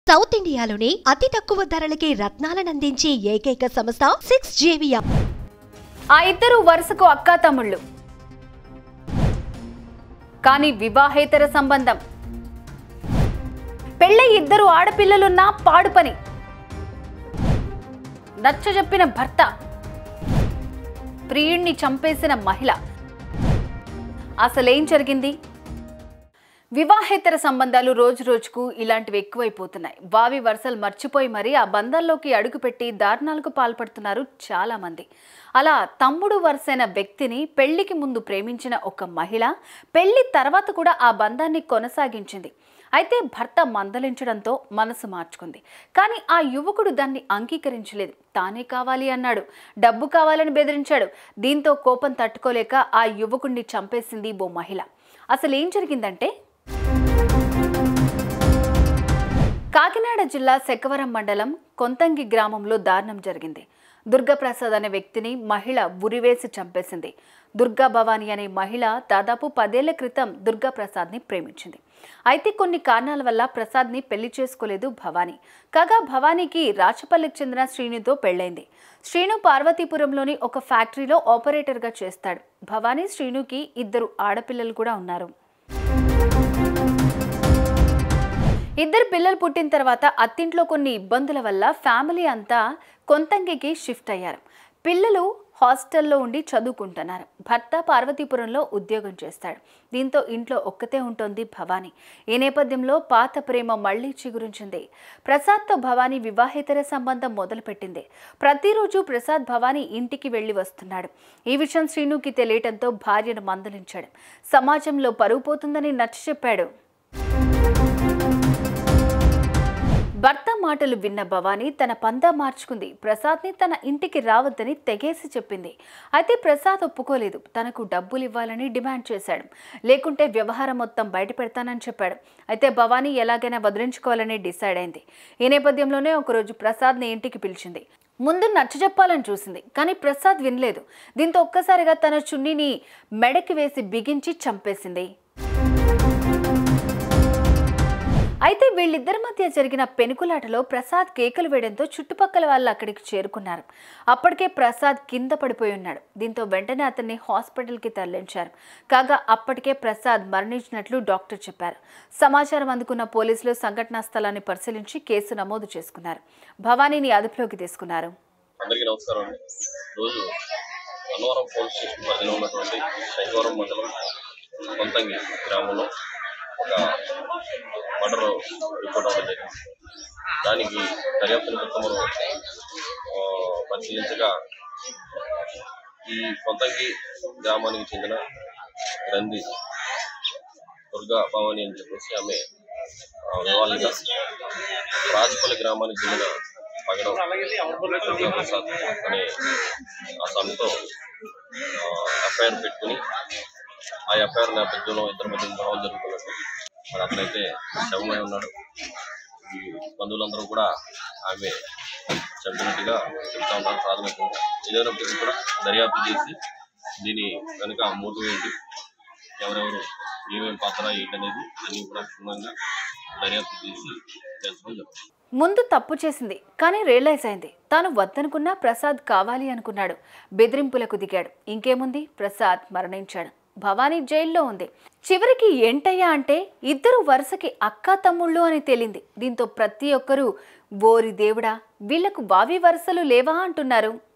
south ఇండియాలోనే అతి తక్కువ ధరలకి రత్నాలనందించే ఏకైక సంస్థ సిక్స్ జేవియా ఆ ఇద్దరు వరుసకు అక్కా తమ్ముళ్ళు కానీ వివాహేతర సంబంధం పెళ్ళై ఇద్దరు ఆడపిల్లలున్నా పాడు పని నచ్చజెప్పిన భర్త ప్రియుణ్ణి చంపేసిన మహిళ అసలేం జరిగింది వివాహేతర సంబంధాలు రోజు రోజుకు ఇలాంటివి ఎక్కువైపోతున్నాయి వావి వరుసలు మర్చిపోయి మరీ ఆ బంధాల్లోకి అడుగుపెట్టి దారుణాలకు పాల్పడుతున్నారు చాలా మంది అలా తమ్ముడు వరుసైన వ్యక్తిని పెళ్లికి ముందు ప్రేమించిన ఒక మహిళ పెళ్లి తర్వాత కూడా ఆ బంధాన్ని కొనసాగించింది అయితే భర్త మందలించడంతో మనసు మార్చుకుంది కానీ ఆ యువకుడు దాన్ని అంగీకరించలేదు తానే కావాలి అన్నాడు డబ్బు కావాలని బెదిరించాడు దీంతో కోపం తట్టుకోలేక ఆ యువకుడిని చంపేసింది ఓ మహిళ అసలు ఏం జరిగిందంటే కాకినాడ జిల్లా శెక్కవరం మండలం కొంతంగి గ్రామంలో దారుణం జరిగింది దుర్గాప్రసాద్ అనే వ్యక్తిని మహిళ ఉరివేసి చంపేసింది దుర్గా భవాని అనే మహిళ దాదాపు పదేళ్ల క్రితం దుర్గాప్రసాద్ని ప్రేమించింది అయితే కొన్ని కారణాల వల్ల ప్రసాద్ని పెళ్లి చేసుకోలేదు భవానీ కాగా భవానీకి రాచపల్లికి చెందిన శ్రీనుతో పెళ్ళైంది శ్రీను పార్వతీపురంలోని ఒక ఫ్యాక్టరీలో ఆపరేటర్గా చేస్తాడు భవానీ శ్రీనుకి ఇద్దరు ఆడపిల్లలు కూడా ఉన్నారు ఇద్దరు పిల్లలు పుట్టిన తర్వాత అత్తింట్లో కొన్ని ఇబ్బందుల వల్ల ఫ్యామిలీ అంతా కొంతంగికి షిఫ్ట్ అయ్యారు పిల్లలు హాస్టల్లో ఉండి చదువుకుంటున్నారు భర్త పార్వతీపురంలో ఉద్యోగం చేస్తాడు దీంతో ఇంట్లో ఒక్కతే ఉంటుంది భవానీ ఈ నేపథ్యంలో పాత ప్రేమ మళ్లీ చిగురించింది ప్రసాద్తో భవానీ వివాహేతర సంబంధం మొదలుపెట్టింది ప్రతిరోజు ప్రసాద్ భవానీ ఇంటికి వెళ్లి వస్తున్నాడు ఈ విషయం శ్రీనుకి తెలియటంతో భార్యను మందలించాడు సమాజంలో పరువు పోతుందని నచ్చ చెప్పాడు భర్త మాటలు విన్న భవానీ తన పందా మార్చుకుంది ప్రసాద్ని తన ఇంటికి రావద్దని తెగేసి చెప్పింది అయితే ప్రసాద్ ఒప్పుకోలేదు తనకు డబ్బులు ఇవ్వాలని డిమాండ్ చేశాడు లేకుంటే వ్యవహారం మొత్తం బయట పెడతానని చెప్పాడు అయితే భవానీ ఎలాగైనా వదిలించుకోవాలని డిసైడ్ అయింది ఈ నేపథ్యంలోనే ఒకరోజు ప్రసాద్ని ఇంటికి పిలిచింది ముందు నచ్చజెప్పాలని చూసింది కానీ ప్రసాద్ వినలేదు దీంతో ఒక్కసారిగా తన చున్నీని మెడకి వేసి బిగించి చంపేసింది అయితే వీళ్ళిద్దరి మధ్య జరిగిన పెనుకులాటలో ప్రసాద్ కేకలు వేయడంతో చుట్టుపక్కల వాళ్ళు అక్కడికి చేరుకున్నారు అప్పటికే ప్రసాద్ కింద పడిపోయి ఉన్నాడు దీంతో వెంటనే అతన్ని హాస్పిటల్కి తరలించారు కాగా అప్పటికే ప్రసాద్ మరణించినట్లు డాక్టర్ చెప్పారు సమాచారం అందుకున్న పోలీసులు సంఘటనా స్థలాన్ని పరిశీలించి కేసు నమోదు చేసుకున్నారు భవానీని అదుపులోకి తీసుకున్నారు అందరికీ నమస్కారం అండి రోజు అన్నవరం పోలీస్ స్టేషన్ పరిధిలో ఉన్నటువంటి శంకవరం మండలం కొంతంగి గ్రామంలో ఒక మర్డర్ రిపోర్ట్ అవ్వడం జరిగింది దానికి దర్యాప్తు నిమిత్తము ఆ, పరిశీలించగా ఈ కొంతంగి గ్రామానికి చెందిన గ్రంథి దుర్గా భవాని అని చెప్పేసి ఆమె ఆ, వివాహిత రాజపల్లి గ్రామానికి చెందిన పగడం ప్రసాద్ అనే ఆ స్వామితో ఎఫ్ఐఆర్ పెట్టుకుని ఆ ఎఫ్ఐఆర్ నేపథ్యంలో ఇద్దరి మధ్య గొడవలు జరుగుతున్నట్టు మరి అతనైతే శవమై ఉన్నాడు ఈ బంధువులందరూ కూడా ఆమె చెప్పినట్టుగా చెప్తా ఉన్నారు ప్రాథమికంగా ఏదైనప్పటికీ కూడా దర్యాప్తు చేసి దీని కనుక మోటివ్ ఏంటి ఎవరెవరు ఏమేమి పాత్ర ఏంటనేది అన్ని కూడా క్షుణ్ణంగా దర్యాప్తు చేసి తెలుసుకోవడం జరుగుతుంది ముందు తప్పు చేసింది కానీ రియలైజ్ అయింది తాను వద్దనుకున్నా ప్రసాద్ కావాలి అనుకున్నాడు బెదిరింపులకు దిగాడు ఇంకేముంది ప్రసాద్ మరణించాడు భవానీ జైల్లో ఉంది చివరికి ఏంటయ్యా అంటే ఇద్దరు వరుసకి అక్కా తమ్ముళ్ళు అని తేలింది దీంతో ప్రతి ఒక్కరూ ఓరి దేవుడా వీళ్లకు బావి వరుసలు లేవా అంటున్నారు